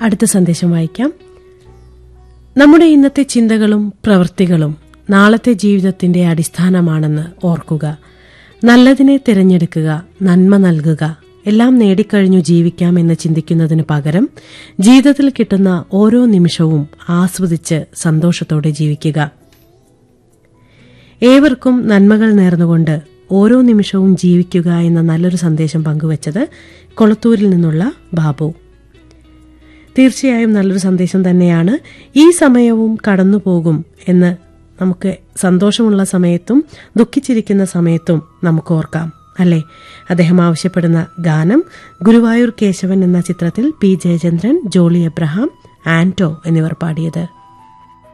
അടുത്ത സന്ദേശം വായിക്കാം നമ്മുടെ ഇന്നത്തെ ചിന്തകളും പ്രവൃത്തികളും നാളത്തെ ജീവിതത്തിന്റെ അടിസ്ഥാനമാണെന്ന് ഓർക്കുക നല്ലതിനെ തിരഞ്ഞെടുക്കുക നന്മ നൽകുക എല്ലാം നേടിക്കഴിഞ്ഞു ജീവിക്കാം എന്ന് ചിന്തിക്കുന്നതിന് പകരം ജീവിതത്തിൽ കിട്ടുന്ന ഓരോ നിമിഷവും ആസ്വദിച്ച് സന്തോഷത്തോടെ ജീവിക്കുക ഏവർക്കും നന്മകൾ നേർന്നുകൊണ്ട് ഓരോ നിമിഷവും ജീവിക്കുക എന്ന നല്ലൊരു സന്ദേശം പങ്കുവച്ചത് കൊളത്തൂരിൽ നിന്നുള്ള ബാബു തീർച്ചയായും നല്ലൊരു സന്ദേശം തന്നെയാണ് ഈ സമയവും കടന്നുപോകും എന്ന് നമുക്ക് സന്തോഷമുള്ള സമയത്തും ദുഃഖിച്ചിരിക്കുന്ന സമയത്തും നമുക്ക് ഓർക്കാം അല്ലേ അദ്ദേഹം ആവശ്യപ്പെടുന്ന ഗാനം ഗുരുവായൂർ കേശവൻ എന്ന ചിത്രത്തിൽ പി ജയചന്ദ്രൻ ജോളി എബ്രഹാം ആന്റോ എന്നിവർ പാടിയത്